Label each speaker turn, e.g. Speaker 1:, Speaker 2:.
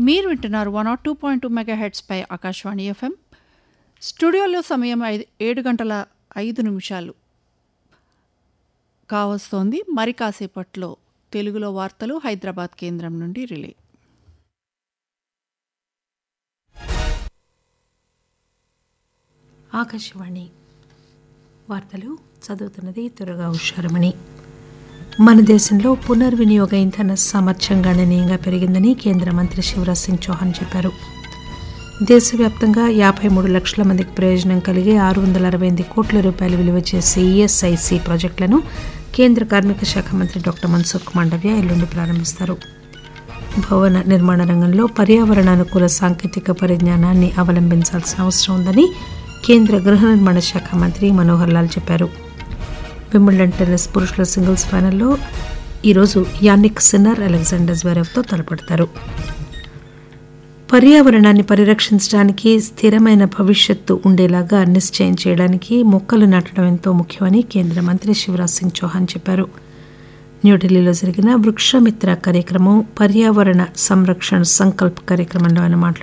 Speaker 1: మీరు వింటున్నారు one nought two point two mega హెడ్స్పై ఆకాశవాణి ఎఫ్ఎం స్టూడియోలో సమయం ఐదు ఏడు గంటల ఐదు నిమిషాలు కావస్తోంది మరి కాసేపట్లో తెలుగులో వార్తలు హైదరాబాద్ కేంద్రం నుండి రిలే
Speaker 2: ఆకాశవాణి వార్తలు చదువుతున్నది త్వరగా హుషారమణి మన దేశంలో పునర్వినియోగ ఇంధన సామర్థ్యం గణనీయంగా పెరిగిందని కేంద్ర మంత్రి శివరాజ్ సింగ్ చౌహాన్ చెప్పారు దేశవ్యాప్తంగా యాభై మూడు లక్షల మందికి ప్రయోజనం కలిగే ఆరు వందల అరవై ఎనిమిది కోట్ల రూపాయలు విలువ చేసే ఈఎస్ఐసి ప్రాజెక్టులను కేంద్ర కార్మిక శాఖ మంత్రి డాక్టర్ మన్సుఖ్ మాండవ్య ఎల్లుండి ప్రారంభిస్తారు భవన నిర్మాణ రంగంలో పర్యావరణానుకూల సాంకేతిక పరిజ్ఞానాన్ని అవలంబించాల్సిన అవసరం ఉందని కేంద్ర గృహ నిర్మాణ శాఖ మంత్రి మనోహర్ లాల్ చెప్పారు విమ్బల్డన్ టెన్నిస్ పురుషుల సింగిల్స్ ఫైనల్లో ఈరోజు యానిక్ సిన్నర్ అలెగ్జాండర్ జ్వరేవ్తో తలపడతారు పర్యావరణాన్ని పరిరక్షించడానికి స్థిరమైన భవిష్యత్తు ఉండేలాగా నిశ్చయం చేయడానికి మొక్కలు నాటడం ఎంతో ముఖ్యమని కేంద్ర మంత్రి శివరాజ్ సింగ్ చౌహాన్ చెప్పారు న్యూఢిల్లీలో జరిగిన వృక్షమిత్ర కార్యక్రమం పర్యావరణ సంరక్షణ సంకల్ప్ కార్యక్రమంలో ఆయన మాట్లాడారు